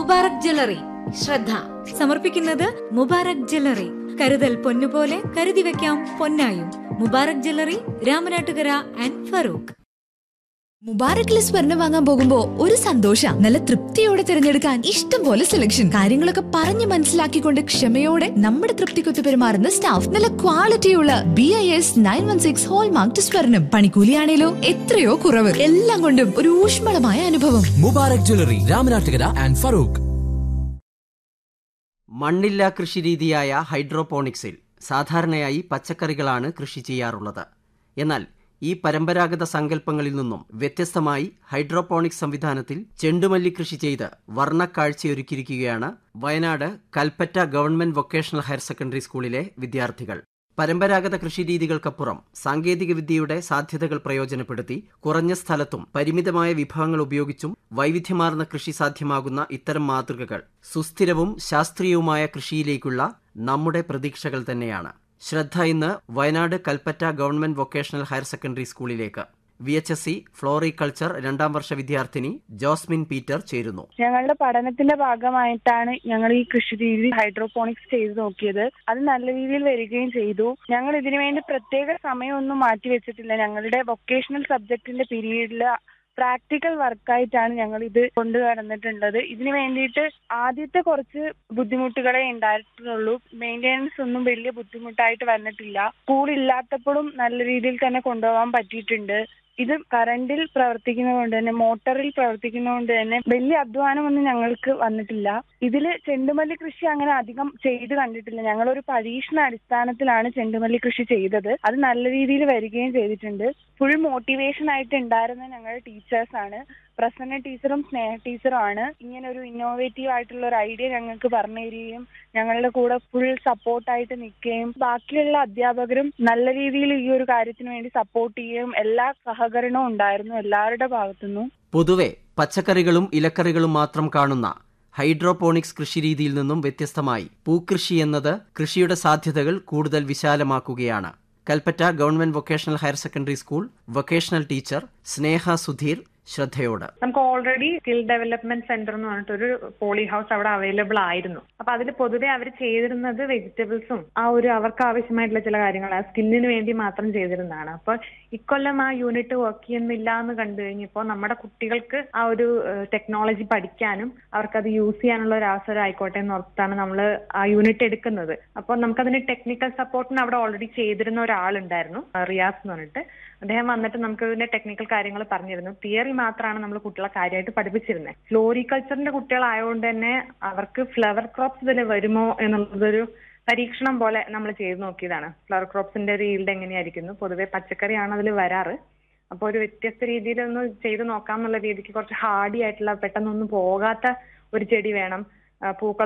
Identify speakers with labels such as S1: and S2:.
S1: Mubarak jewellery ശ്രദ്ധ
S2: സമർപ്പിക്കുന്നത് Mubarak jewellery കരുതൽ പൊന്നുപോലെ കരുതി വെക്കാം പൊന്നായും മുബാറക് ജ്വല്ലറി രാമനാട്ടുകര ആൻഡ് ഫറൂഖ്
S3: മുബാറക്കിലെ സ്വർണം വാങ്ങാൻ പോകുമ്പോ ഒരു സന്തോഷ നല്ല തൃപ്തിയോടെ തിരഞ്ഞെടുക്കാൻ ഇഷ്ടം പോലെ സെലക്ഷൻ കാര്യങ്ങളൊക്കെ പറഞ്ഞു മനസ്സിലാക്കിക്കൊണ്ട് ക്ഷമയോടെ നമ്മുടെ തൃപ്തിക്കൊത്ത് പെരുമാറുന്ന സ്റ്റാഫ് നല്ല ക്വാളിറ്റിയുള്ള B I S nine one six hallmark സ്വർണം പണിക്കൂലിയാണേലോ എത്രയോ കുറവ് എല്ലാം കൊണ്ടും ഒരു ഊഷ്മളമായ അനുഭവം
S4: മുബാറക് ജ്വല്ലറി രാമനാട്ടുകര ആൻഡ് ഫറൂഖ്
S5: മണ്ണില്ലാ കൃഷിരീതിയായ ഹൈഡ്രോപോണിക്സിൽ സാധാരണയായി പച്ചക്കറികളാണ് കൃഷി ചെയ്യാറുള്ളത് എന്നാൽ ഈ പരമ്പരാഗത സങ്കല്പങ്ങളിൽ നിന്നും വ്യത്യസ്തമായി ഹൈഡ്രോപോണിക്സ് സംവിധാനത്തിൽ ചെണ്ടുമല്ലി കൃഷി ചെയ്ത് വർണ്ണക്കാഴ്ചയൊരുക്കിയിരിക്കുകയാണ് Wayanad Kalpetta government vocational higher secondary സ്കൂളിലെ വിദ്യാർത്ഥികൾ പരമ്പരാഗത കൃഷിരീതികൾക്കപ്പുറം സാങ്കേതികവിദ്യയുടെ സാധ്യതകൾ പ്രയോജനപ്പെടുത്തി കുറഞ്ഞ സ്ഥലത്തും പരിമിതമായ വിഭവങ്ങൾ ഉപയോഗിച്ചും വൈവിധ്യമാർന്ന കൃഷി സാധ്യമാകുന്ന ഇത്തരം മാതൃകകൾ സുസ്ഥിരവും ശാസ്ത്രീയവുമായ കൃഷിയിലേക്കുള്ള നമ്മുടെ പ്രതീക്ഷകൾ തന്നെയാണ് ശ്രദ്ധ ഇന്ന് Wayanad Kalpetta government vocational higher secondary സ്കൂളിലേക്ക് V H S C floriculture രണ്ടാം വർഷ വിദ്യാർത്ഥിനി ജോസ്മിൻ പീറ്റർ ചേരുന്നു
S6: ഞങ്ങളുടെ പഠനത്തിന്റെ ഭാഗമായിട്ടാണ് ഞങ്ങൾ ഈ കൃഷി രീതി ഹൈഡ്രോപോണിക്സ് ചെയ്ത് നോക്കിയത് അത് നല്ല രീതിയിൽ വരികയും ചെയ്തു ഞങ്ങൾ ഇതിനു വേണ്ടി പ്രത്യേക സമയമൊന്നും മാറ്റി വെച്ചിട്ടില്ല ഞങ്ങളുടെ വൊക്കേഷണൽ സബ്ജക്റ്റിന്റെ പീരീഡിൽ പ്രാക്ടിക്കൽ വർക്കായിട്ടാണ് ഞങ്ങൾ ഇത് കൊണ്ടുവന്നിട്ടുള്ളത് ഇതിനു വേണ്ടിയിട്ട് ആദ്യത്തെ കുറച്ച് ബുദ്ധിമുട്ടുകളെ ഉണ്ടായിട്ടുള്ളൂ മെയിൻ്റെനൻസ് ഒന്നും വലിയ ബുദ്ധിമുട്ടായിട്ട് വന്നിട്ടില്ല സ്കൂൾ ഇല്ലാത്തപ്പോഴും നല്ല രീതിയിൽ തന്നെ കൊണ്ടുപോകാൻ പറ്റിയിട്ടുണ്ട് ഇത് കറണ്ടിൽ പ്രവർത്തിക്കുന്നതുകൊണ്ട് തന്നെ മോട്ടറിൽ പ്രവർത്തിക്കുന്നതുകൊണ്ട് തന്നെ വലിയ അധ്വാനമൊന്നും ഞങ്ങൾക്ക് വന്നിട്ടില്ല ഇതില് ചെണ്ടുമല്ലി കൃഷി അങ്ങനെ അധികം ചെയ്ത് കണ്ടിട്ടില്ല ഞങ്ങൾ ഒരു പരീക്ഷണ അടിസ്ഥാനത്തിലാണ് ചെണ്ടുമല്ലി കൃഷി ചെയ്തത് അത് നല്ല രീതിയിൽ വരികയും ചെയ്തിട്ടുണ്ട് ഫുൾ മോട്ടിവേഷൻ ആയിട്ട് ഉണ്ടായിരുന്ന ഞങ്ങളുടെ ടീച്ചേഴ്സ് ആണ് പ്രസന്ന ടീച്ചറും സ്നേഹ ടീച്ചറും ആണ് ഇങ്ങനെ ഒരു ഇന്നോവേറ്റീവ് ആയിട്ടുള്ള ഒരു ഐഡിയ ഞങ്ങൾക്ക് പറഞ്ഞു തരികയും ഞങ്ങളുടെ കൂടെ ഫുൾ സപ്പോർട്ടായിട്ട് നിൽക്കുകയും ബാക്കിയുള്ള അധ്യാപകരും നല്ല രീതിയിൽ ഈ ഒരു കാര്യത്തിന് വേണ്ടി സപ്പോർട്ട് ചെയ്യുകയും എല്ലാ സഹകരണവും ഉണ്ടായിരുന്നു എല്ലാവരുടെ ഭാഗത്തുനിന്നും
S5: പൊതുവെ പച്ചക്കറികളും ഇലക്കറികളും മാത്രം കാണുന്ന ഹൈഡ്രോപോണിക്സ് കൃഷിരീതിയിൽ നിന്നും വ്യത്യസ്തമായി പൂക്കൃഷി എന്നത് കൃഷിയുടെ സാധ്യതകൾ കൂടുതൽ വിശാലമാക്കുകയാണ് Kalpetta government vocational higher secondary school vocational teacher Sneha Sudheer ശ്രദ്ധയോട്
S7: നമുക്ക് ഓൾറെഡി സ്കിൽ ഡെവലപ്മെന്റ് സെന്റർ എന്ന് പറഞ്ഞിട്ട് ഒരു പോളി ഹൗസ് അവിടെ അവൈലബിൾ ആയിരുന്നു അപ്പൊ അതിൽ പൊതുവെ അവർ ചെയ്തിരുന്നത് വെജിറ്റബിൾസും ആ ഒരു അവർക്ക് ആവശ്യമായിട്ടുള്ള ചില കാര്യങ്ങൾ ആ സ്കിന്നിന് വേണ്ടി മാത്രം ചെയ്തിരുന്നതാണ് അപ്പൊ ഇക്കൊല്ലം ആ യൂണിറ്റ് വർക്ക് ചെയ്യുന്നില്ല എന്ന് കണ്ടു കഴിഞ്ഞപ്പോൾ നമ്മുടെ കുട്ടികൾക്ക് ആ ഒരു ടെക്നോളജി പഠിക്കാനും അവർക്കത് യൂസ് ചെയ്യാനുള്ള ഒരു അവസരം ആയിക്കോട്ടെ എന്ന് ഓർത്താണ് നമ്മൾ ആ യൂണിറ്റ് എടുക്കുന്നത് അപ്പോൾ നമുക്കതിന് ടെക്നിക്കൽ സപ്പോർട്ടിന് അവിടെ ഓൾറെഡി ചെയ്തിരുന്ന ഒരാളുണ്ടായിരുന്നു റിയാസ് എന്ന് പറഞ്ഞിട്ട് അദ്ദേഹം വന്നിട്ട് നമുക്ക് ഇതിന്റെ ടെക്നിക്കൽ കാര്യങ്ങൾ പറഞ്ഞിരുന്നു തിയറി മാത്രമാണ് നമ്മൾ കുട്ടികളെ കാര്യമായിട്ട് പഠിപ്പിച്ചിരുന്നത് ഫ്ലോറികൾച്ചറിന്റെ കുട്ടികളായതുകൊണ്ട് തന്നെ അവർക്ക് ഫ്ലവർ ക്രോപ്സ് ഇതിൽ വരുമോ എന്നുള്ളതൊരു പരീക്ഷണം പോലെ നമ്മൾ ചെയ്ത് നോക്കിയതാണ് ഫ്ലവർ ക്രോപ്സിന്റെ ഒരു ഈൽഡ് എങ്ങനെയായിരിക്കുന്നു പൊതുവെ പച്ചക്കറിയാണ് അതിൽ വരാറ് അപ്പോൾ ഒരു വ്യത്യസ്ത രീതിയിൽ ഒന്ന് ചെയ്ത് നോക്കാം എന്നുള്ള രീതിക്ക് കുറച്ച് ഹാർഡി ആയിട്ടുള്ള പെട്ടെന്നൊന്നും പോകാത്ത ഒരു ചെടി വേണം ആ, പൂക്കൾ